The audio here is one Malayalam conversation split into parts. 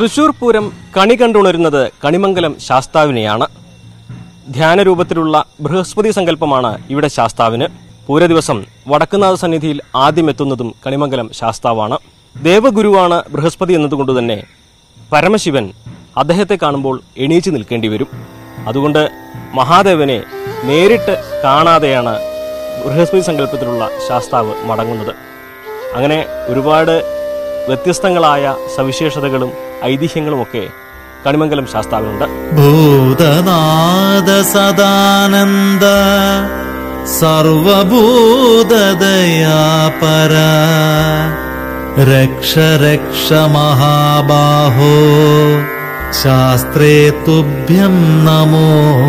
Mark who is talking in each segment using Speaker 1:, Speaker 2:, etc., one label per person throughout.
Speaker 1: തൃശൂർ പൂരം കണി കണ്ടുണരുന്നത് കണിമംഗലം ശാസ്താവിനെയാണ് ധ്യാനരൂപത്തിലുള്ള ബൃഹസ്പതി സങ്കല്പമാണ് ഇവിടെ ശാസ്താവിന് പൂരദിവസം വടക്കുന്നാഥ സന്നിധിയിൽ ആദ്യം എത്തുന്നതും കണിമംഗലം ശാസ്താവാണ് ദേവഗുരുവാണ് ബൃഹസ്പതി എന്നതുകൊണ്ട് തന്നെ പരമശിവൻ അദ്ദേഹത്തെ കാണുമ്പോൾ എണീച്ചു നിൽക്കേണ്ടി വരും അതുകൊണ്ട് മഹാദേവനെ നേരിട്ട് കാണാതെയാണ് ബൃഹസ്പതി സങ്കല്പത്തിലുള്ള ശാസ്താവ് മടങ്ങുന്നത് അങ്ങനെ ഒരുപാട് വ്യത്യസ്തങ്ങളായ സവിശേഷതകളും ഐതിഹ്യങ്ങളുമൊക്കെ കണിമംഗലം ശാസ്താവിനുണ്ട്
Speaker 2: ഭൂതനാദ സദാനന്ദ സർവഭൂതദയാപര രക്ഷ രക്ഷ മഹാബാഹോ ശാസ്ത്രേ തുഭ്യം നമോ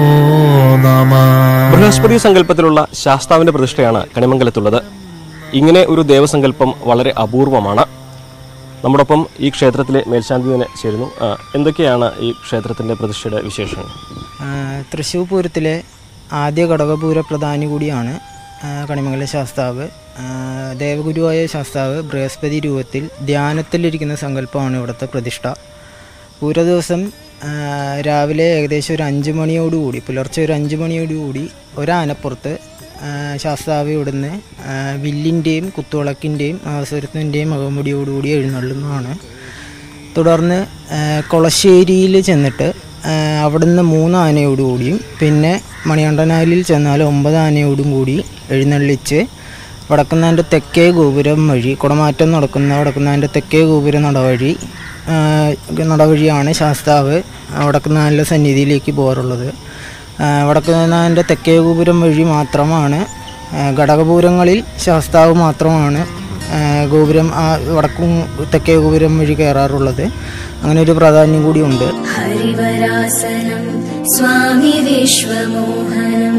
Speaker 2: നമ
Speaker 1: ബൃഹസ്പതി സങ്കല്പത്തിലുള്ള ശാസ്താവിന്റെ പ്രതിഷ്ഠയാണ് കണിമംഗലത്തുള്ളത് ഇങ്ങനെ ഒരു ദേവസങ്കല്പം വളരെ അപൂർവമാണ് നമ്മോടൊപ്പം ഈ ക്ഷേത്രത്തിലെ മേൽശാന്തിനെ ചേരുന്നു ആ, എന്തൊക്കെയാണ് ഈ ക്ഷേത്രത്തിന്റെ പ്രതിഷ്ഠയുടെ വിശേഷങ്ങൾ
Speaker 3: ആ, തൃശ്ശൂർ പൂരത്തിലെ ആദ്യ ഘടകപൂര പ്രധാനി കൂടിയാണ് ആ, കണിമംഗല ശാസ്താവ് ആ, ദേവഗുരുവായ ശാസ്താവ് ബൃഹസ്പതി രൂപത്തിൽ ധ്യാനത്തിലിരിക്കുന്ന സങ്കല്പമാണ് ഇവിടുത്തെ പ്രതിഷ്ഠ പൂര ദിവസം ആ, രാവിലെ ഏകദേശം ഒരു അഞ്ച് മണിയോടുകൂടി പുലർച്ചെ ഒരു അഞ്ച് മണിയോടുകൂടി ഒരാനപ്പുറത്ത് ആ, ശാസ്താവ് ഇവിടുന്ന് ആ, വില്ലിൻ്റെയും കുത്തുവിളക്കിൻ്റെയും അവസരത്തിൻ്റെയും അകമ്പടിയോടുകൂടി എഴുന്നള്ളുന്നതാണ് തുടർന്ന് ആ, കൊളശ്ശേരിയിൽ ചെന്നിട്ട് ആ, അവിടുന്ന് മൂന്ന് ആനയോടുകൂടിയും പിന്നെ മണികണ്ഠനാലിൽ ചെന്നാൽ ഒമ്പത് ആനയോടും കൂടി എഴുന്നള്ളിച്ച് വടക്കുന്നാൻ്റെ തെക്കേ ഗോപുരം വഴി കുടമാറ്റം നടക്കുന്ന വടക്കുന്നാൻ്റെ തെക്കേ ഗോപുര നടവഴി ആ, നടവഴിയാണ് ശാസ്താവ് വടക്കുന്നാലിൻ്റെ സന്നിധിയിലേക്ക് പോകാറുള്ളത് ആ, വടക്കുന്നാൻ്റെ തെക്കേ ഗോപുരം വഴി മാത്രമാണ് ആ, ഘടകപൂരങ്ങളിൽ ശാസ്താവ് മാത്രമാണ് ആ, ഗോപുരം ആ വടക്കും തെക്കേ ഗോപുരം വഴി കയറാറുള്ളത് അങ്ങനെ ഒരു പ്രാധാന്യം കൂടിയുണ്ട്
Speaker 4: हरिवरासनं स्वामि विश्वमोहनम्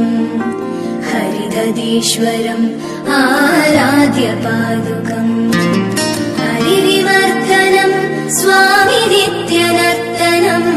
Speaker 4: हरिदधीश्वरम् आराध्य पादुकम् हरिविवर्धनं स्वामि नित्यनर्तनम्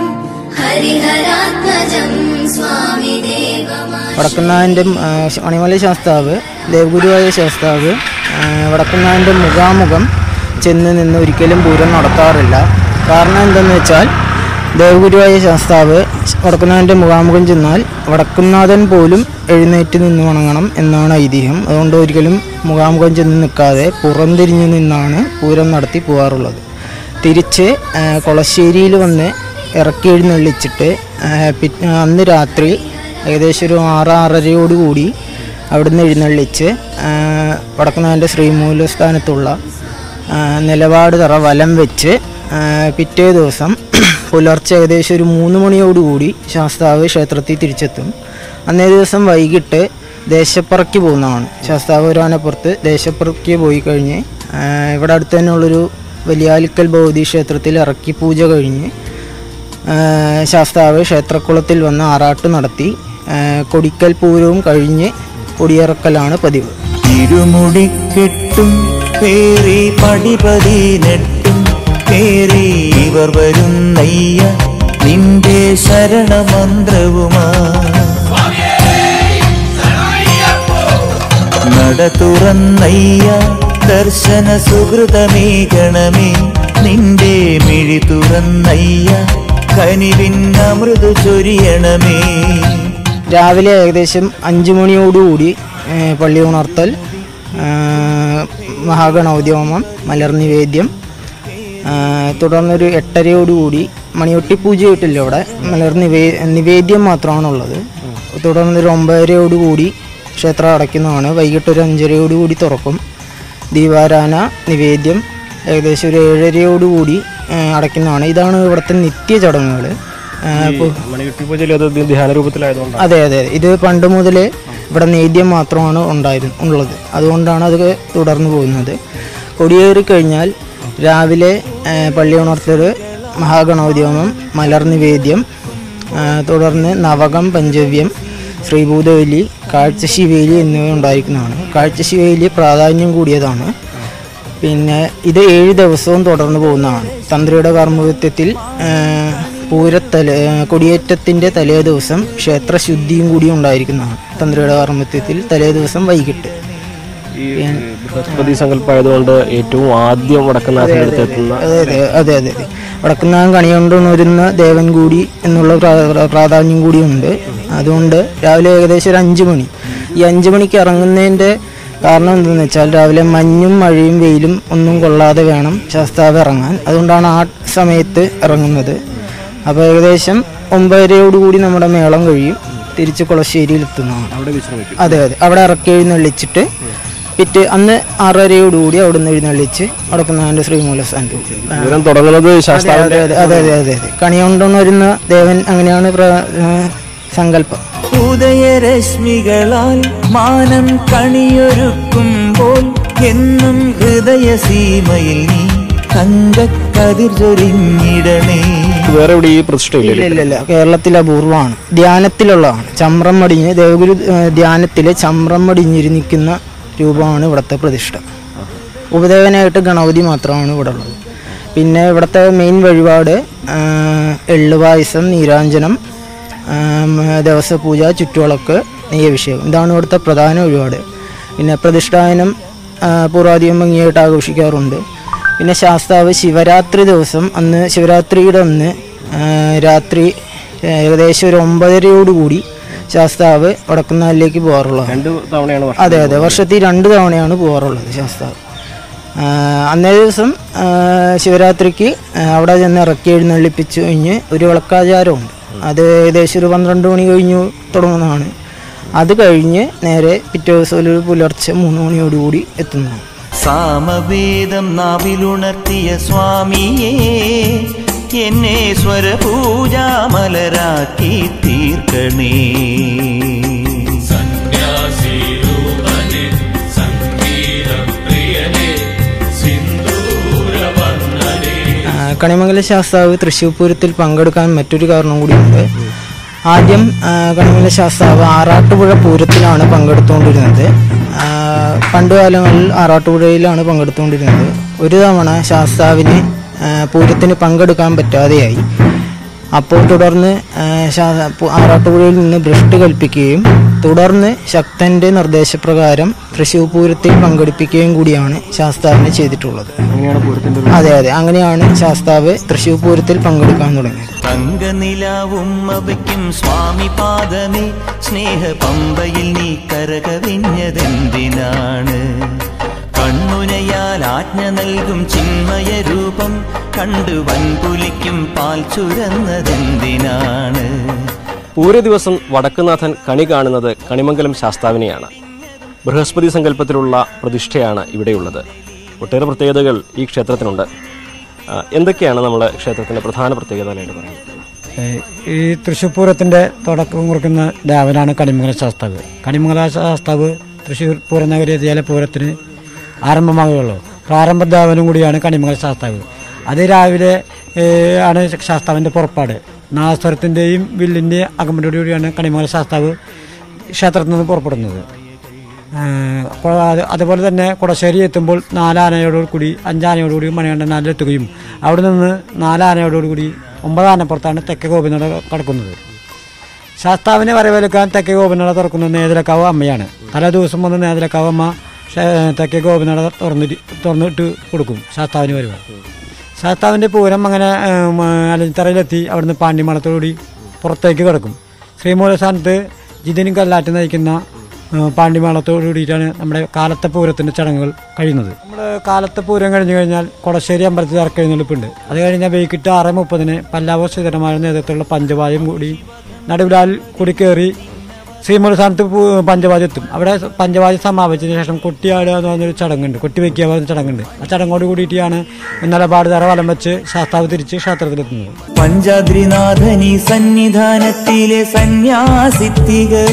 Speaker 4: हरिहरात्मजं स्वामि देवमा
Speaker 3: വടക്കുന്നാൻ്റെ മണിമല ശാസ്താവ് ദേവഗുരുവായ ശാസ്താവ് ആ, വടക്കുന്നാൻ്റെ മുഖാമുഖം ചെന്ന് നിന്ന് ഒരിക്കലും പൂരം നടത്താറില്ല കാരണം എന്തെന്ന് വെച്ചാൽ ദേവഗുരുവായ ശാസ്താവ് വടക്കുന്നാൻ്റെ മുഖാമുഖം ചെന്നാൽ വടക്കുന്നാഥൻ പോലും എഴുന്നേറ്റ് നിന്ന് വണങ്ങണം എന്നാണ് ഐതിഹ്യം അതുകൊണ്ട് ഒരിക്കലും മുഖാമുഖം ചെന്ന് നിൽക്കാതെ പുറംതിരിഞ്ഞു നിന്നാണ് പൂരം നടത്തി പോകാറുള്ളത് തിരിച്ച് ആ, കൊളശ്ശേരിയിൽ വന്ന് ഇറക്കി എഴുന്നള്ളിച്ചിട്ട് ആ, പിറ്റ് അന്ന് രാത്രി ഏകദേശം ഒരു ആറ് ആറരയോടുകൂടി അവിടുന്ന് എഴുന്നള്ളിച്ച് ആ, വടക്കുന്നാൻ്റെ ശ്രീമൂലസ്ഥാനത്തുള്ള ആ, നിലപാട് തറ വലം വെച്ച് ആ, പിറ്റേ ദിവസം പുലർച്ചെ ഏകദേശം ഒരു മൂന്ന് മണിയോടുകൂടി ശാസ്താവ് ക്ഷേത്രത്തിൽ തിരിച്ചെത്തും അന്നേ ദിവസം വൈകിട്ട് ദേശപ്പുറയ്ക്ക് പോകുന്നതാണ് ശാസ്താവ് ഒരാനപ്പുറത്ത് ദേശപ്പുറയ്ക്ക് പോയി കഴിഞ്ഞ് ആ, ഇവിടെ അടുത്ത് തന്നെയുള്ളൊരു വലിയാലിക്കൽ ഭഗവതി ക്ഷേത്രത്തിൽ ഇറക്കി പൂജ കഴിഞ്ഞ് ആ, ശാസ്താവ് ക്ഷേത്രക്കുളത്തിൽ വന്ന് ആറാട്ട് നടത്തി ആ, കൊടിക്കൽ പൂരവും കഴിഞ്ഞ് കൊടിയിറക്കലാണ് പതിവ്
Speaker 2: ഇരുമുടിക്കെട്ടും പേറി പടിപതി നെട്ടും പേറി ഇവർ വരുന്നയ്യ നിന്റെ ശരണമന്ത്രവുമാ നട തുറന്നയ്യ ദർശന സുഹൃതമേകണമേ നിന്റെ മിഴി തുറന്നയ്യ കനിവിൻ അമൃത് ചൊരിയണമേ
Speaker 3: രാവിലെ ഏകദേശം അഞ്ച് മണിയോടുകൂടി ഏ, പള്ളി ഉണർത്തൽ ആ, മഹാഗണൗദ്യമം മലർനിവേദ്യം ആ, തുടർന്നൊരു എട്ടരയോടുകൂടി മണിയൊട്ടി പൂജ കിട്ടില്ല ഇവിടെ മലർ നിവേ നിവേദ്യം മാത്രമാണുള്ളത് തുടർന്നൊരു ഒമ്പതരയോടുകൂടി ക്ഷേത്രം അടയ്ക്കുന്നതാണ് വൈകിട്ട് ഒരു അഞ്ചരയോടുകൂടി തുറക്കും ദീപാരാധന നിവേദ്യം ഏകദേശം ഒരു ഏഴരയോടുകൂടി ഏ, അടയ്ക്കുന്നതാണ് ഇതാണ് ഇവിടുത്തെ നിത്യ ചടങ്ങുകൾ ഇപ്പോൾ
Speaker 1: മണികെട്ടി പൂജയിൽ അത് ധ്യാനരൂപത്തിലായതുകൊണ്ട്
Speaker 3: അതെ അതെ അതെ. ഇത് പണ്ട് മുതലേ ഇവിടെ നേദ്യം മാത്രമാണ് ഉണ്ടായിരുന്നു ഉള്ളത് അതുകൊണ്ടാണ് അത് തുടർന്നു പോകുന്നത് കൊടിയേറി കഴിഞ്ഞാൽ രാവിലെ ആ, പള്ളി ഉണർത്തൽ മഹാഗണോദ്യമം മലർ നിവേദ്യം ആ, തുടർന്ന് നവകം പഞ്ചവ്യം ശ്രീഭൂതവേലി കാഴ്ചശിവേലി എന്നിവ ഉണ്ടായിരിക്കുന്നതാണ് കാഴ്ചശിവേലി പ്രാധാന്യം കൂടിയതാണ് പിന്നെ ഇത് ഏഴ് ദിവസവും തുടർന്ന് പോകുന്നതാണ് തന്ത്രിയുടെ കർമ്മവിത്യത്തിൽ പൂരത്തല കൊടിയേറ്റത്തിൻ്റെ തലേ ദിവസം ക്ഷേത്രശുദ്ധിയും കൂടി ഉണ്ടായിരിക്കുന്നതാണ് തന്ത്രിയുടെ കർമ്മത്യത്തിൽ തലേ ദിവസം വൈകിട്ട്
Speaker 1: ഈ ബൃഹസ്പതി സങ്കല്പമായതുകൊണ്ട് ഏറ്റവും ആദ്യം വടക്കനാഥൻ്റെ അടുത്ത് എത്തുന്ന
Speaker 3: അതെ അതെ അതെ അതെ അതെ വടക്കുന്നാൻ കണികൊണ്ടുണരുന്ന ദേവൻ കൂടി എന്നുള്ള പ്രാ- പ്രാ- പ്രാധാന്യം കൂടിയുണ്ട് അതുകൊണ്ട് രാവിലെ ഏകദേശം ഒരു അഞ്ച് മണി ഈ അഞ്ച് മണിക്ക് ഇറങ്ങുന്നതിൻ്റെ കാരണം എന്തെന്ന് വെച്ചാൽ രാവിലെ മഞ്ഞും മഴയും വെയിലും ഒന്നും കൊള്ളാതെ വേണം ശാസ്താവ് ഇറങ്ങാൻ അതുകൊണ്ടാണ് ആ സമയത്ത് ഇറങ്ങുന്നത് അപ്പോൾ ഏകദേശം ഒമ്പതരയോടുകൂടി നമ്മുടെ മേളം കഴിയും തിരിച്ച് കുളശ്ശേരിയിൽ എത്തുന്നതാണ്
Speaker 1: അവിടെ വിശ്രമിക്കും
Speaker 3: അതെ അതെ അവിടെ ഇറക്കി എഴുന്നള്ളിച്ചിട്ട് പിറ്റ് അന്ന് ആറരയോടുകൂടി അവിടെ നിന്ന് എഴുന്നള്ളിച്ച് വടക്കുന്നാൻ്റെ ശ്രീമൂലസ്ഥാനത്ത് പോകും.
Speaker 1: പൂരം തുടങ്ങുന്നത്
Speaker 3: അതെ
Speaker 1: ശാസ്താവിന്റെ
Speaker 3: അതെ അതെ അതെ അതെ അതെ കണി കൊണ്ടുവന്ന് വരുന്ന ദേവൻ അങ്ങനെയാണ് പ്ര- ആ, സങ്കല്പം
Speaker 2: ഉദയരശ്മികളാൽ മാനം കണിയൊരുക്കുമ്പോൾ എന്നും ഹൃദയസീമയിൽ നീ തങ്കക്കതിർ ചൊരിഞ്ഞിടണേ
Speaker 1: വേറെ എവിടെ ഈ പ്രതിഷ്ഠയില്ലേ
Speaker 3: ഇല്ല ഇല്ല ഇല്ല കേരളത്തിൽ അപൂർവമാണ് ധ്യാനത്തിലുള്ളതാണ് ചമ്രം മടിഞ്ഞ് ദേവഗുരു ആ, ധ്യാനത്തിലെ ചമ്രം മടിഞ്ഞിരിക്കുന്ന രൂപമാണ് ഇവിടുത്തെ പ്രതിഷ്ഠ ഉപദേവനായിട്ട് ഗണപതി മാത്രമാണ് ഇവിടെ ഉള്ളത് പിന്നെ ഇവിടുത്തെ മെയിൻ വഴിപാട് ആ, എള്ള് പായസം നീരാഞ്ജനം ആ, മ- ദിവസപൂജ ചുറ്റുവിളക്ക് നെയ്യഭിഷേകം ഇതാണ് ഇവിടുത്തെ പ്രധാന വഴിപാട് പിന്നെ പ്രതിഷ്ഠായനം ആ, പൂർവാധികം ഭംഗിയായിട്ട് ആഘോഷിക്കാറുണ്ട് പിന്നെ ശാസ്താവ് ശിവരാത്രി ദിവസം അന്ന് ശിവരാത്രിയുടെ അന്ന് ആ, രാത്രി ഏകദേശം ഒരു ഒമ്പതരയോടുകൂടി ശാസ്താവ് വടക്കുന്നാലിലേക്ക് പോകാറുള്ളതാണ്
Speaker 1: രണ്ട് തവണയാണ് വർഷം
Speaker 3: അതെ അതെ വർഷത്തിൽ രണ്ട് തവണയാണ് പോകാറുള്ളത് ശാസ്താവ് ആ, അന്നേ ദിവസം ആ, ശിവരാത്രിക്ക് ആ, അവിടെ ചെന്ന് ഇറക്കി എഴുന്നള്ളിപ്പിച്ച് കഴിഞ്ഞ് ഒരു വിളക്കാചാരമുണ്ട് അത് ഏകദേശം ഒരു പന്ത്രണ്ട് മണി കഴിഞ്ഞു തുടങ്ങുന്നതാണ് അത് കഴിഞ്ഞ് നേരെ പിറ്റേ ദിവസം ഒരു പുലർച്ചെ മൂന്ന് മണിയോടുകൂടി എത്തുന്നതാണ്
Speaker 2: സാമവേദം നാവിലുണർത്തിയ സ്വാമിയേ എന്നെ സ്വരപൂജാമലരാക്കി തീർക്കണേ
Speaker 3: ആ, കണിമംഗല ശാസ്താവ് തൃശ്ശൂർ പൂരത്തിൽ പങ്കെടുക്കാൻ മറ്റൊരു കാരണം കൂടിയുണ്ട് ആദ്യം ആ, കണിമംഗല ശാസ്താവ് ആറാട്ടുപുഴ പൂരത്തിലാണ് പങ്കെടുത്തുകൊണ്ടിരുന്നത് ആ, പണ്ടുകാലങ്ങളിൽ ആറാട്ടുപുഴയിലാണ് പങ്കെടുത്തുകൊണ്ടിരുന്നത് ഒരു തവണ ശാസ്താവിന് ആ, പൂരത്തിന് പങ്കെടുക്കാൻ പറ്റാതെയായി അപ്പോൾ തുടർന്ന് ആ, ശാ- പു- ആറാട്ടുപുഴയിൽ നിന്ന് ഭ്രഷ്ട് കൽപ്പിക്കുകയും തുടർന്ന് ശക്തന്റെ നിർദ്ദേശപ്രകാരം തൃശ്ശൂർ പൂരത്തിൽ പങ്കെടുപ്പിക്കുകയും കൂടിയാണ് ശാസ്താവിന് ചെയ്തിട്ടുള്ളത്
Speaker 1: അങ്ങനെയാണ് പൂരത്തിന്റെ ഒരു-
Speaker 3: അതെ അതെ അങ്ങനെയാണ് ശാസ്താവ് തൃശ്ശൂർ പൂരത്തിൽ പങ്കെടുക്കാൻ തുടങ്ങിയത്
Speaker 2: തങ്കനിലാവും അവയ്ക്കും സ്വാമി പാദമേ സ്നേഹ പമ്പയിൽ നീ കരകവിഞ്ഞതെന്തിനാണ് കണ്ണുനയാൽ ആജ്ഞ നൽകും ചിന്മയ രൂപം കണ്ടു വൻപുലിക്കും പാൽ ചുരന്നതെന്തിനാണ്
Speaker 1: പൂര ദിവസം വടക്കുനാഥൻ കണി കാണുന്നത് കണിമംഗലം ശാസ്താവിനെയാണ് ബൃഹസ്പതി സങ്കല്പത്തിലുള്ള പ്രതിഷ്ഠയാണ് ഇവിടെയുള്ളത് ഒട്ടേറെ പ്രത്യേകതകൾ ഈ ക്ഷേത്രത്തിനുണ്ട് ആ, എന്തൊക്കെയാണ് നമ്മൾ ക്ഷേത്രത്തിന്റെ പ്രധാന പ്രത്യേകതകളായിട്ട് പറയുന്നത്
Speaker 5: ഏഹ് ഈ തൃശ്ശൂർ പൂരത്തിൻ്റെ തുടക്കം കുറിക്കുന്ന ദേവനാണ് കണിമംഗല ശാസ്താവ് കണിമംഗല ശാസ്താവ് തൃശ്ശൂർ പൂരനഗരി എത്തിയാലെ പൂരത്തിന് ആരംഭമാകുകയുള്ളൂ പ്രാരംഭ ദേവനും കൂടിയാണ് കണിമംഗല ശാസ്താവ് അത് രാവിലെ ഏഹ് ആണ് ശാസ്താവിൻ്റെ പുറപ്പാട് നാസ്വരത്തിൻ്റെയും വില്ലിൻ്റെയും അകമ്പടിയോടുകൂടിയാണ് കണിമംഗല ശാസ്താവ് ക്ഷേത്രത്തിൽ നിന്ന് പുറപ്പെടുന്നത് ഏഹ് അപ്പോൾ അത് അതുപോലെ തന്നെ കുടശ്ശേരി എത്തുമ്പോൾ നാലാനയോട് കൂടി അഞ്ചാനയോടുകൂടി മണികണ്ഠൻ നാലിലെത്തുകയും അവിടെ നിന്ന് നാലാനയോടുകൂടി ഒമ്പതാനപ്പുറത്താണ് തെക്കേ ഗോപിനട കടക്കുന്നത് ശാസ്താവിനെ വരവേൽക്കാൻ തെക്കേ ഗോപിനട തുറക്കുന്ന നേതിലക്കാവ് അമ്മയാണ് തലേ ദിവസം വന്ന് നേതിലക്കാവ് അമ്മ ക്ഷേ- തെക്കേ ഗോപിനട തുറന്നിട്ട് തുറന്നിട്ട് കൊടുക്കും ശാസ്താവിന് വരുവാൻ ശാസ്താവിൻ്റെ പൂരം അങ്ങനെ ഏം, അലഞ്ചിത്തറയിലെത്തി അവിടുന്ന് പാണ്ഡിമളത്തോടുകൂടി പുറത്തേക്ക് കിടക്കും ശ്രീമൂലസ്ഥാനത്ത് ജിതിനും കല്ലാറ്റ് നയിക്കുന്ന ഏഹ്, പാണ്ഡിമേളത്തോടു കൂടിയിട്ടാണ് നമ്മുടെ കാലത്തെ പൂരത്തിൻ്റെ ചടങ്ങുകൾ കഴിയുന്നത് നമ്മുടെ കാലത്തെ പൂരം കഴിഞ്ഞു കഴിഞ്ഞാൽ കൊടശ്ശേരി അമ്പലത്തിൽ ഇറക്കെഴുന്നള്ളിപ്പുണ്ട് അത് കഴിഞ്ഞാൽ വൈകിട്ട് ആറ് മുപ്പതിന് പല്ലാവൂർ ശ്രീധരമായ നേതൃത്വത്തിലുള്ള പഞ്ചവാദ്യം കൂടി നടുവിലാൽ കൂടി കയറി ശ്രീമൂലസ്ഥാനത്ത് പഞ്ചവാദ്യം എത്തും അവിടെ പഞ്ചവാദ്യം സമാപിച്ചതിന് ശേഷം കൊട്ടിയാടുക എന്ന് പറഞ്ഞൊരു ചടങ്ങുണ്ട് കൊട്ടി വയ്ക്കുക പറഞ്ഞ ചടങ്ങുണ്ട് ആ ചടങ്ങോട് കൂടിയിട്ടാണ് ഇന്നലെ പാടുതറ വലം വെച്ച് ശാസ്താവ് തിരിച്ച് ക്ഷേത്രത്തിലെത്തുന്നത്
Speaker 2: പഞ്ചാദ്രിനാഥനി സന്നിധാനത്തിലെ സന്യാസിത്തികൾ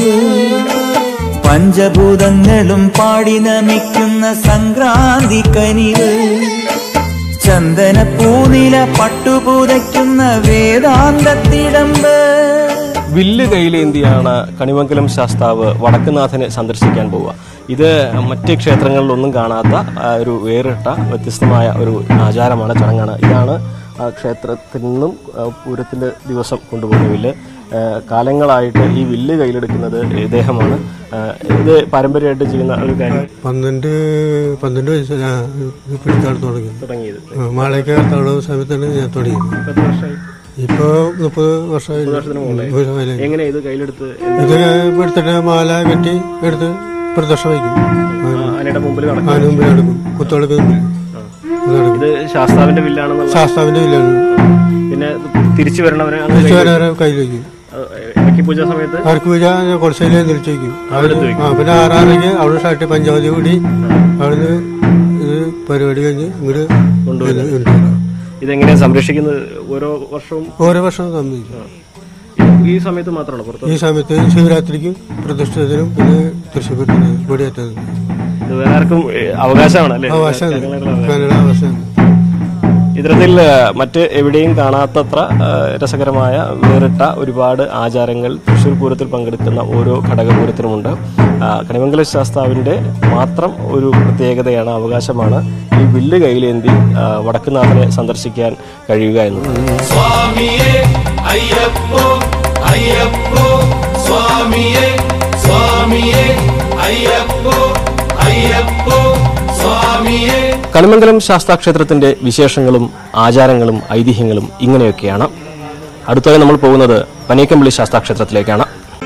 Speaker 2: പഞ്ചഭൂതങ്ങളും പാടി നമിക്കുന്ന സംക്രാന്തി കനിവ് ചന്ദന പൂനില പട്ടുപൂതയ്ക്കുന്ന വേദാന്തത്തിടമ്പ്
Speaker 1: വില്ല് കയ്യിലേന്തിയാണ് കണിമംഗലം ശാസ്താവ് വടക്കുനാഥനെ സന്ദർശിക്കാൻ പോവുക ഇത് മറ്റ് ക്ഷേത്രങ്ങളിലൊന്നും കാണാത്ത ആ, ഒരു വേറിട്ട വ്യത്യസ്തമായ ഒരു ആചാരമാണ് ചടങ്ങാണ് ഇതാണ് ആ ക്ഷേത്രത്തിൽ നിന്നും ആ, പൂരത്തിൻ്റെ ദിവസം കൊണ്ടുപോകുന്ന വില്ല് ആ, കാലങ്ങളായിട്ട് ഈ വില്ല് കയ്യിലെടുക്കുന്നത് ഇദ്ദേഹമാണ് ആ, ഇത് പാരമ്പര്യമായിട്ട് ചെയ്യുന്ന ഒരു കാര്യം
Speaker 6: പന്ത്രണ്ട് പന്ത്രണ്ട് വയസ്സിലാണ് പിടിക്കാട് തുടങ്ങി
Speaker 1: തുടങ്ങിയത്
Speaker 6: മാളയ്ക്ക് തളവ് സമയത്താണ് ഞാൻ തുടങ്ങിയത്
Speaker 1: ഇപ്പൊ എത്ര വർഷമായി
Speaker 6: ഇപ്പൊ മുപ്പത് വർഷമായി വർഷമായില്ലേ.
Speaker 1: എങ്ങനെ ഇത് കയ്യിലെടുത്ത്
Speaker 6: ഇത് എടുത്തിട്ട് മാല കെട്ടി എടുത്ത് പ്രദർശനം വയ്ക്കും
Speaker 1: ആനയുടെ മുമ്പിൽ നടക്കും
Speaker 6: അതിന് മുമ്പിൽ നടക്കും കുത്തോളക്ക് മുമ്പിൽ നടക്കും
Speaker 1: ഇത് ശാസ്താവിന്റെ വില്ലാണെന്നുള്ള
Speaker 6: ശാസ്താവിന്റെ വില്ലാണ്
Speaker 1: പിന്നെ തിരിച്ചു വരണവരെ അങ്ങ്
Speaker 6: തിരിച്ചു വരാൻ കയ്യിൽ വയ്ക്കും
Speaker 1: അത് ഇടയ്ക്ക് പൂജ സമയത്ത്
Speaker 6: അവർക്ക് പൂജ കുറച്ചതിൽ തിരിച്ചു വയ്ക്കും അവിടെ ആ പിന്നെ ആറാറരയ്ക്ക് അവിടെ ഷർട്ട് പഞ്ചാവധി കൂടി അവിടുന്ന് ഇത് പരിപാടി കഴിഞ്ഞ് ഇങ്ങോട്ട് കൊണ്ടുവരാം
Speaker 1: ഇതെങ്ങനെയാ സംരക്ഷിക്കുന്നത് ഓരോ വർഷവും
Speaker 6: ഓരോ വർഷം സംബന്ധിക്കും
Speaker 1: ഈ സമയത്ത് മാത്രമാണ് പുറത്ത്
Speaker 6: ഈ സമയത്ത് ശിവരാത്രിക്കും പ്രതിഷ്ഠിതനും പിന്നെ തൃശ്ശൂർ പൂരത്തിന് കൊടിയേറ്റതിനും
Speaker 1: ഇത് വേറെ ആർക്കും ഏ, അവകാശമാണ് അല്ലേ
Speaker 6: അവകാശമാണ്
Speaker 1: കാര്യങ്ങളെല്ലാം
Speaker 6: കന്നഡ അവകാശമാണ്
Speaker 1: ഇത്തരത്തിൽ ആ, മറ്റ് എവിടെയും കാണാത്തത്ര ആ, രസകരമായ വേറിട്ട ഒരുപാട് ആചാരങ്ങൾ തൃശ്ശൂർ പൂരത്തിൽ പങ്കെടുക്കുന്ന ഓരോ ഘടകപൂരത്തിനുമുണ്ട് ആ, കണിമംഗല ശാസ്താവിന്റെ മാത്രം ഒരു പ്രത്യേകതയാണ് അവകാശമാണ് ഈ വില്ല് കയ്യിലേന്തി ആ, വടക്കുന്നാഥനെ സന്ദർശിക്കാൻ കഴിയുക എന്നത്
Speaker 7: സ്വാമിയേ അയ്യപ്പോ അയ്യപ്പോ സ്വാമിയേ സ്വാമിയേ അയ്യപ്പോ അയ്യപ്പോ സ്വാമിയേ
Speaker 1: കണിമംഗലം ശാസ്താക്ഷേത്രത്തിന്റെ വിശേഷങ്ങളും ആചാരങ്ങളും ഐതിഹ്യങ്ങളും ഇങ്ങനെയൊക്കെയാണ് അടുത്തായി നമ്മൾ പോകുന്നത് പനീക്കമ്പള്ളി ശാസ്താക്ഷേത്രത്തിലേക്കാണ്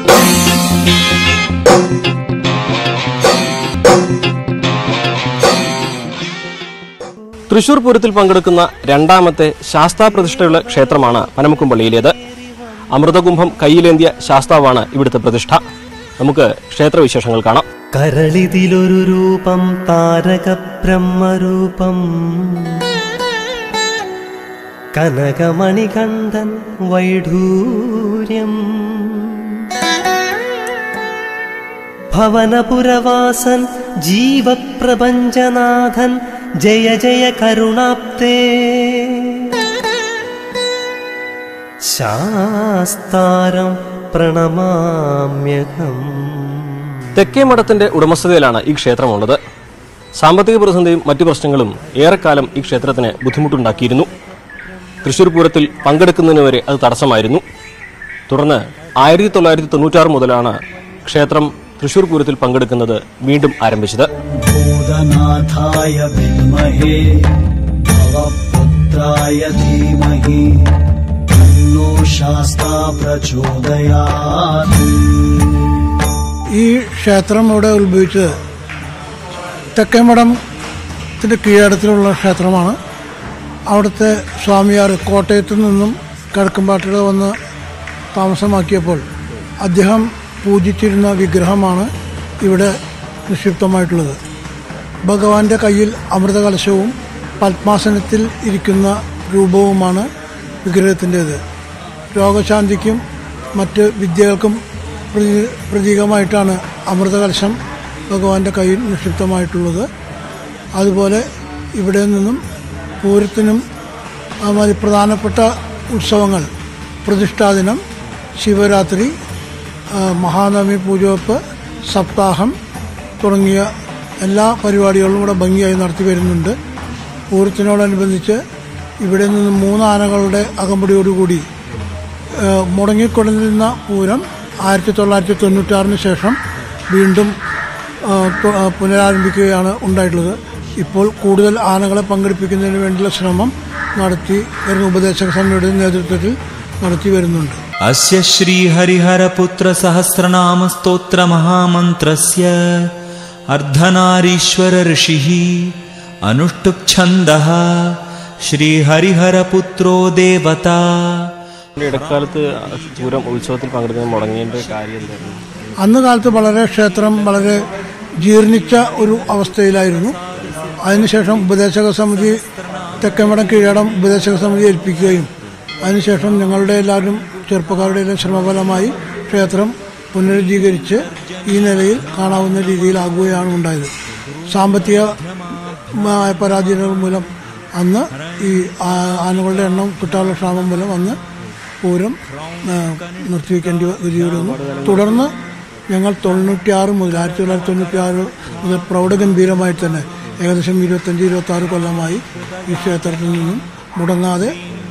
Speaker 1: തൃശൂർ പൂരത്തിൽ പങ്കെടുക്കുന്ന രണ്ടാമത്തെ ശാസ്താ പ്രതിഷ്ഠയുള്ള ക്ഷേത്രമാണ് പനമുക്കുംപള്ളിയിലേത് അമൃതകുംഭം കയ്യിലേന്തിയ ശാസ്താവാണ് ഇവിടുത്തെ പ്രതിഷ്ഠ നമുക്ക് ക്ഷേത്രവിശേഷങ്ങൾ കാണാം
Speaker 8: കരളിതിലൊരു രൂപം താരക ബ്രഹ്മരൂപം കനകമണികണ്ഠൻ വൈഢൂര്യം ഭവനപുരവാസൻ ജീവപ്രപഞ്ചനാഥൻ ജയ ജയ കരുണാപ്തേ ശാസ്താരം പ്രണമാമ്യഹം
Speaker 1: തെക്കേ മഠത്തിന്റെ ഉടമസ്ഥതയിലാണ് ഈ ക്ഷേത്രമുള്ളത് സാമ്പത്തിക പ്രതിസന്ധിയും മറ്റു പ്രശ്നങ്ങളും ഏറെക്കാലം ഈ ക്ഷേത്രത്തിന് ബുദ്ധിമുട്ടുണ്ടാക്കിയിരുന്നു തൃശൂർ പൂരത്തിൽ പങ്കെടുക്കുന്നതിന് വരെ അത് തടസ്സമായിരുന്നു തുടർന്ന് ആയിരത്തി തൊള്ളായിരത്തി തൊണ്ണൂറ്റാറ് മുതലാണ് ക്ഷേത്രം തൃശൂർ പൂരത്തിൽ പങ്കെടുക്കുന്നത് വീണ്ടും ആരംഭിച്ചത്
Speaker 9: भूतनाथाय विद्महे भवपुत्राय धीमहि तन्नो शास्ता प्रचोदयात्
Speaker 10: ഈ ക്ഷേത്രം ഇവിടെ ഉത്ഭവിച്ചത് തെക്കേമഠത്തിന്റെ കീഴടത്തിലുള്ള ക്ഷേത്രമാണ് അവിടുത്തെ സ്വാമിയാർ കോട്ടയത്തു നിന്നും കിഴക്കമ്പാട്ടിൽ വന്ന് താമസമാക്കിയപ്പോൾ അദ്ദേഹം പൂജിച്ചിരുന്ന വിഗ്രഹമാണ് ഇവിടെ നിക്ഷിപ്തമായിട്ടുള്ളത് ഭഗവാന്റെ കയ്യിൽ അമൃതകലശവും പത്മാസനത്തിൽ ഇരിക്കുന്ന രൂപവുമാണ് വിഗ്രഹത്തിൻ്റേത് രോഗശാന്തിക്കും മറ്റ് വിദ്യകൾക്കും പ്രതി- പ്രതീകമായിട്ടാണ് അമൃതകലശം ഭഗവാന്റെ കയ്യിൽ നിക്ഷിപ്തമായിട്ടുള്ളത് അതുപോലെ ഇവിടെ നിന്നും പൂരത്തിനും അതുമാതിരി പ്രധാനപ്പെട്ട ഉത്സവങ്ങൾ പ്രതിഷ്ഠാദിനം ശിവരാത്രി ആ, മഹാനവമി പൂജവെപ്പ് സപ്താഹം തുടങ്ങിയ എല്ലാ പരിപാടികളും ഇവിടെ ഭംഗിയായി നടത്തി വരുന്നുണ്ട് പൂരത്തിനോടനുബന്ധിച്ച് ഇവിടെ നിന്ന് മൂന്ന് ആനകളുടെ അകമ്പടിയോടുകൂടി ഏഹ് മുടങ്ങിക്കൊണ്ടിരുന്ന പൂരം ആയിരത്തി തൊള്ളായിരത്തി തൊണ്ണൂറ്റാറിന് ശേഷം വീണ്ടും ഏഹ് തു- ഏഹ് പുനരാരംഭിക്കുകയാണ് ഉണ്ടായിട്ടുള്ളത് ഇപ്പോൾ കൂടുതൽ ആനകളെ പങ്കെടുപ്പിക്കുന്നതിന് വേണ്ടിയുള്ള ശ്രമം നടത്തി വരുന്ന ഉപദേശക സമിതിയുടെ നേതൃത്വത്തിൽ നടത്തി വരുന്നുണ്ട്
Speaker 2: अस्य श्रीहरिहरपुत्रसहस्रनामस्तोत्रमहामन्त्रस्य अर्धनारीश्वर ऋषिः अनुष्टुप्छन्दः श्रीहरिहरपुत्रो देवता
Speaker 1: ഇടക്കാലത്ത് പൂരം ഉത്സവത്തിൽ പങ്കെടുക്കാൻ മുടങ്ങിയതിന്റെ കാര്യം എന്തായിരുന്നു
Speaker 10: അന്ന് കാലത്ത് വളരെ ക്ഷേത്രം വളരെ ജീർണിച്ച ഒരു അവസ്ഥയിലായിരുന്നു അതിനുശേഷം ഉപദേശക സമിതി തെക്കമടം കീഴടം ഉപദേശക സമിതി ഏൽപ്പിക്കുകയും അതിനുശേഷം ഞങ്ങളുടെ എല്ലാവരും ചെറുപ്പക്കാരുടെ എല്ലാം ശ്രമഫലമായി ക്ഷേത്രം പുനരുദ്ധീകരിച്ച് ഈ നിലയിൽ കാണാവുന്ന രീതിയിലാകുകയാണ് ഉണ്ടായത് സാമ്പത്തിക മായ പരാധീനതകൾ മൂലം അന്ന് ഈ ആ- ആനകളുടെ എണ്ണം കിട്ടാനുള്ള ക്ഷാമം മൂലം അന്ന് പൂരം ആ, നിർത്തിവെക്കേണ്ടി വരികയുള്ളൂ തുടർന്ന് ഞങ്ങൾ തൊണ്ണൂറ്റിയാറ് മുതൽ ആയിരത്തി തൊള്ളായിരത്തി തൊണ്ണൂറ്റിയാറ് മുതൽ പ്രൗഢഗംഭീരമായി തന്നെ ഏകദേശം ഇരുപത്തഞ്ച് ഇരുപത്തി ആറ് കൊല്ലമായി ഈ ക്ഷേത്രത്തിൽ നിന്നും മുടങ്ങാതെ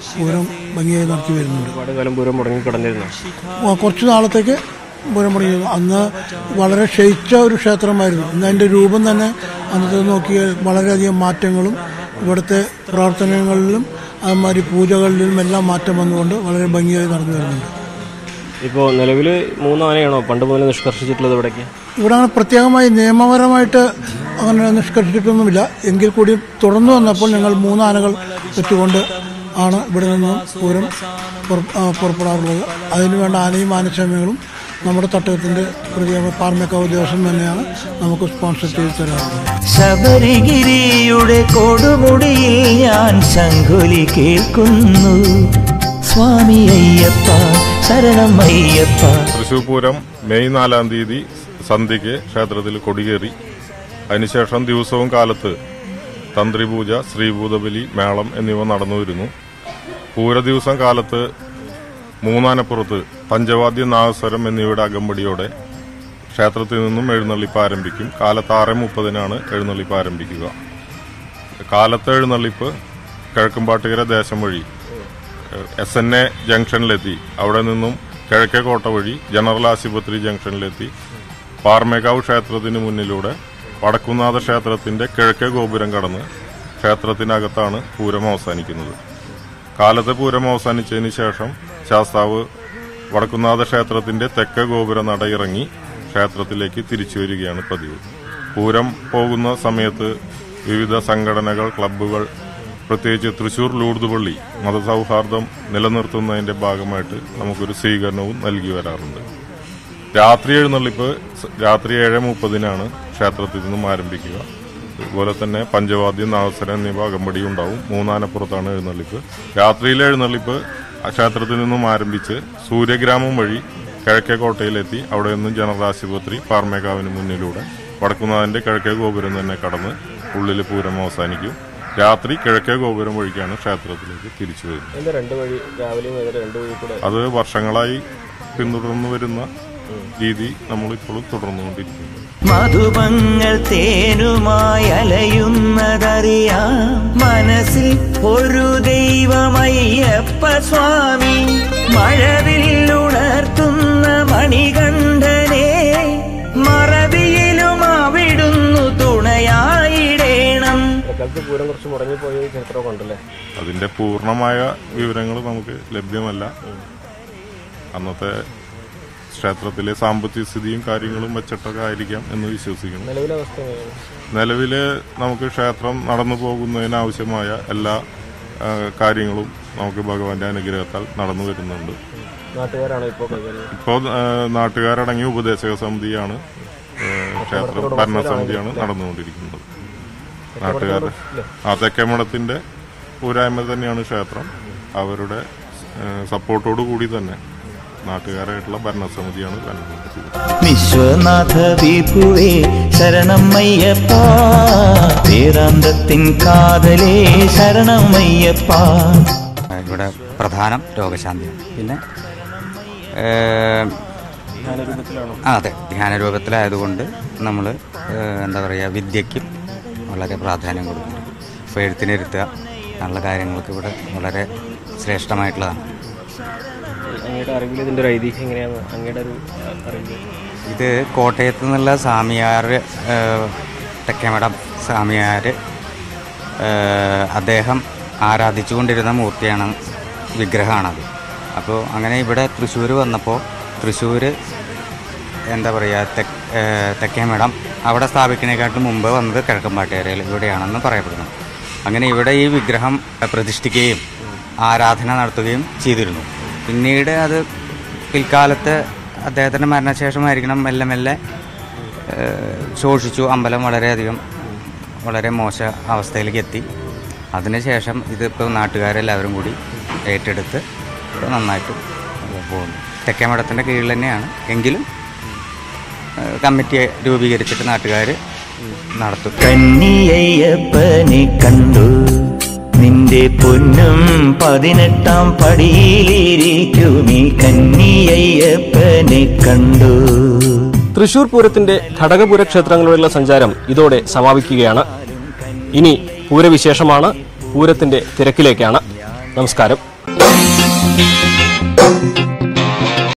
Speaker 10: പൂരം ഭംഗിയായി നടത്തി വരുന്നുണ്ട്
Speaker 1: ഒരുപാട് കാലം പൂരം മുടങ്ങി കിടന്നിരുന്നു
Speaker 10: ആ, കുറച്ച് നാളത്തേക്ക് പൂരം മുടങ്ങിയിരുന്നു അന്ന് വളരെ ക്ഷയിച്ച ഒരു ക്ഷേത്രമായിരുന്നു ഇന്ന് അതിൻ്റെ രൂപം തന്നെ അന്നത്തെ നോക്കിയാൽ വളരെയധികം മാറ്റങ്ങളും ഇവിടുത്തെ പ്രവർത്തനങ്ങളിലും അതുമാതിരി പൂജകളിലും എല്ലാം മാറ്റം വന്നുകൊണ്ട് വളരെ ഭംഗിയായി നടന്നു വരുന്നുണ്ട്
Speaker 1: ഇപ്പോൾ നിലവിൽ മൂന്ന് ആനയാണോ പണ്ട് മുതൽ നിഷ്കർഷിച്ചിട്ടുള്ളത് ഇവിടേക്ക്
Speaker 10: ഇവിടെ അങ്ങനെ പ്രത്യേകമായി നിയമപരമായിട്ട് അങ്ങനെ നിഷ്കർഷിച്ചിട്ടൊന്നുമില്ല എങ്കിൽ കൂടി തുടർന്നു വന്നപ്പോൾ ഞങ്ങൾ മൂന്ന് ആനകൾ വെച്ചുകൊണ്ട് ആണ് ഇവിടെ നിന്ന് പൂരം പുറ- ആ, പുറപ്പെടാറുള്ളത് അതിന് വേണ്ട ആനയും ആനക്ഷമകളും നമ്മുടെ തട്ടകത്തിൻ്റെ പ്രത്യേക പാർമേക്കാവ് ദേവസ്വം തന്നെയാണ് നമുക്ക് സ്പോൺസർ ചെയ്ത് തരാറുള്ളത്
Speaker 2: ശബരിഗിരിയുടെ കൊടുമുടിയിൽ ഞാൻ ശങ്കുലി കേൾക്കുന്നു സ്വാമി അയ്യപ്പ ശരണം അയ്യപ്പ
Speaker 11: തൃശൂർ പൂരം മെയ് നാലാം തീയതി സന്ധ്യയ്ക്ക് ക്ഷേത്രത്തിൽ കൊടികേറി അതിനുശേഷം ദിവസവും കാലത്ത് തന്ത്രിപൂജ ശ്രീഭൂതബലി മേളം എന്നിവ നടന്നു വരുന്നു പൂര ദിവസം കാലത്ത് മൂന്നാനപ്പുറത്ത് പഞ്ചവാദ്യ നാഗസ്വരം എന്നിവയുടെ അകമ്പടിയോടെ ക്ഷേത്രത്തിൽ നിന്നും എഴുന്നള്ളിപ്പ് ആരംഭിക്കും കാലത്ത് ആറ് മുപ്പതിനാണ് എഴുന്നള്ളിപ്പ് ആരംഭിക്കുക കാലത്തെ എഴുന്നള്ളിപ്പ് കിഴക്കുംപാട്ടുകര ദേശം വഴി എസ് എൻ എ ജംഗ്ഷനിലെത്തി അവിടെ നിന്നും കിഴക്കേ കോട്ട വഴി ജനറൽ ആശുപത്രി ജംഗ്ഷനിലെത്തി പാർമേകാവ് ക്ഷേത്രത്തിന് മുന്നിലൂടെ വടക്കുന്നാഥ ക്ഷേത്രത്തിന്റെ കിഴക്കേ ഗോപുരം കടന്ന് ക്ഷേത്രത്തിനകത്താണ് പൂരം അവസാനിക്കുന്നത് കാലത്തെ പൂരം അവസാനിച്ചതിന് ശേഷം ശാസ്താവ് വടക്കുന്നാഥ ക്ഷേത്രത്തിന്റെ തെക്കേ ഗോപുര നട ഇറങ്ങി ക്ഷേത്രത്തിലേക്ക് തിരിച്ചു വരികയാണ് പതിവ് പൂരം പോകുന്ന സമയത്ത് വിവിധ സംഘടനകൾ ക്ലബ്ബുകൾ പ്രത്യേകിച്ച് തൃശൂർ ലൂർദ് പള്ളി മതസൗഹാർദ്ദം നിലനിർത്തുന്നതിന്റെ ഭാഗമായിട്ട് നമുക്കൊരു സ്വീകരണവും നൽകി വരാറുണ്ട് രാത്രി എഴുന്നള്ളിപ്പ് സ- രാത്രി ഏഴ് മുപ്പതിനാണ് ക്ഷേത്രത്തിൽ നിന്നും ആരംഭിക്കുക അതുപോലെ തന്നെ പഞ്ചവാദ്യം നാഗസ്വരം എന്നിവ അകമ്പടി ഉണ്ടാവും മൂന്നാനപ്പുറത്താണ് എഴുന്നള്ളിപ്പ് രാത്രിയിലെ എഴുന്നള്ളിപ്പ് ആ ക്ഷേത്രത്തിൽ നിന്നും ആരംഭിച്ച് സൂര്യഗ്രാമം വഴി കിഴക്കേ കോട്ടയിലെത്തി അവിടെ നിന്നും ജനറൽ ആശുപത്രി പാർമേകാവിന് മുന്നിലൂടെ വടക്കുന്നാഥന്റെ കിഴക്കേ ഗോപുരം തന്നെ കടന്ന് ഉള്ളിൽ പൂരം അവസാനിക്കും രാത്രി കിഴക്കേ ഗോപുരം വഴിക്കാണ് ക്ഷേത്രത്തിലേക്ക് തിരിച്ചു വരുന്നത്
Speaker 1: എന്താ രണ്ട് വഴി രാവിലെയും വൈകുന്നേരം രണ്ട് വഴി കൂടെ
Speaker 11: അത് വർഷങ്ങളായി പിന്തുടർന്നു വരുന്ന രീതി നമ്മളിപ്പോഴും തുടർന്നുകൊണ്ടിരിക്കുന്നു
Speaker 2: മധുപങ്ങൾ തേനുമായി അലയുന്നതറിയാം മനസ്സിൽ ഒരു ദൈവമയ്യപ്പ സ്വാമി മഴവില്ലുണർത്തുന്ന മണികണ്ഠനെ മറവിയിലും അവിടുന്നു തുണയായിടേണം
Speaker 1: ഇടക്കാലത്ത് പൂരം കുറച്ച് മുടങ്ങിപ്പോയ ചരിത്രമൊക്കെ ഉണ്ടല്ലേ
Speaker 11: അതിന്റെ പൂർണ്ണമായ വിവരങ്ങൾ നമുക്ക് ലഭ്യമല്ല അന്നത്തെ ക്ഷേത്രത്തിലെ സാമ്പത്തിക സ്ഥിതിയും കാര്യങ്ങളും വെച്ചിട്ടൊക്കെ ആയിരിക്കാം എന്ന് വിശ്വസിക്കുന്നു
Speaker 1: നിലവിലെ അവസ്ഥ എങ്ങനെയാണ്
Speaker 11: നിലവില് നമുക്ക് ക്ഷേത്രം നടന്നു പോകുന്നതിനാവശ്യമായ എല്ലാ ആ, കാര്യങ്ങളും നമുക്ക് ഭഗവാന്റെ അനുഗ്രഹത്താൽ നടന്നു വരുന്നുണ്ട്
Speaker 1: നാട്ടുകാരാണോ ഇപ്പോൾ കൈകാര്യം
Speaker 11: ഇപ്പോൾ നാട്ടുകാരടങ്ങിയ ഉപദേശക സമിതിയാണ് ആ, ക്ഷേത്ര ഭരണസമിതിയാണ് നടന്നുകൊണ്ടിരിക്കുന്നത് നാട്ടുകാർ ആ തെക്കേമഠത്തിന്റെ പോരായ്മ തന്നെയാണ് ക്ഷേത്രം അവരുടെ സപ്പോർട്ടോടു കൂടി തന്നെ നാട്ടുകാരായിട്ടുള്ള ഭരണസമിതിയാണ് ഭരണസമിതി
Speaker 2: വിശ്വനാഥ വിഭുവേ ശരണമയ്യപ്പ വേദാന്തത്തിൻ കാതലേ ശരണമയ്യപ്പ
Speaker 12: ഇവിടെ പ്രധാനം രോഗശാന്തിയാണ് പിന്നെ ഏഹ്, ആ അതെ ധ്യാനരൂപത്തിലായതുകൊണ്ട് നമ്മൾ എന്താ പറയുക വിദ്യയ്ക്കും വളരെ പ്രാധാന്യം കൊടുക്കുന്നുണ്ട് ഇപ്പോൾ എഴുത്തിനിരുത്തുക അങ്ങനെയുള്ള കാര്യങ്ങൾക്ക് ഇവിടെ വളരെ ശ്രേഷ്ഠമായിട്ടുള്ളതാണ്
Speaker 1: അങ്ങയുടെ അറിവിൽ ഇതിന്റെ ഒരു ഐതിഹ്യം എങ്ങനെയാണ് അങ്ങയുടെ ഒരു അറിവിൽ
Speaker 12: ഇത് കോട്ടയത്ത് നിന്നുള്ള സ്വാമിയാർ തെക്കേമഠം സ്വാമിയാർ അദ്ദേഹം ആരാധിച്ചുകൊണ്ടിരുന്ന മൂർത്തിയാണ് വിഗ്രഹമാണത് അപ്പോൾ അങ്ങനെ ഇവിടെ തൃശ്ശൂർ വന്നപ്പോൾ തൃശ്ശൂർ എന്താ പറയുക തെക്ക് തെക്കേമഠം അവിടെ സ്ഥാപിക്കുന്നതിനെക്കാട്ടും മുമ്പ് വന്നത് കിഴക്കമ്പാട്ടേരയിൽ ഇവിടെയാണെന്ന് പറയപ്പെടുന്നു അങ്ങനെ ഇവിടെ ഈ വിഗ്രഹം പ്രതിഷ്ഠിക്കുകയും ആരാധന നടത്തുകയും ചെയ്തിരുന്നു പിന്നീട് അത് പിൽക്കാലത്ത് അദ്ദേഹത്തിൻ്റെ മരണശേഷമായിരിക്കണം മെല്ലെ മെല്ലെ ഏഹ്, ശോഷിച്ചു അമ്പലം വളരെയധികം വളരെ മോശ അവസ്ഥയിലേക്ക് എത്തി അതിനുശേഷം ഇതിപ്പോൾ നാട്ടുകാരെല്ലാവരും കൂടി ഏറ്റെടുത്ത് ഇപ്പോൾ നന്നായിട്ട് പോകുന്നു തെക്കേമഠത്തിൻ്റെ കീഴിൽ തന്നെയാണ് എങ്കിലും ഏഹ്, കമ്മിറ്റി രൂപീകരിച്ചിട്ട് നാട്ടുകാർ നടത്തും
Speaker 2: കന്നിയയ്യപ്പനെ കണ്ടു നിന്റെ പൊന്നും പതിനെട്ടാം പടിയിലിരിക്കുമീ കന്നിയയ്യപ്പനെ കണ്ടു
Speaker 1: തൃശൂർ പൂരത്തിന്റെ ഘടകപുര ക്ഷേത്രങ്ങളിലുള്ള സഞ്ചാരം ഇതോടെ സമാപിക്കുകയാണ് ഇനി പൂരവിശേഷമാണ് പൂരത്തിന്റെ തിരക്കിലേക്കാണ് നമസ്കാരം
Speaker 13: Thank you.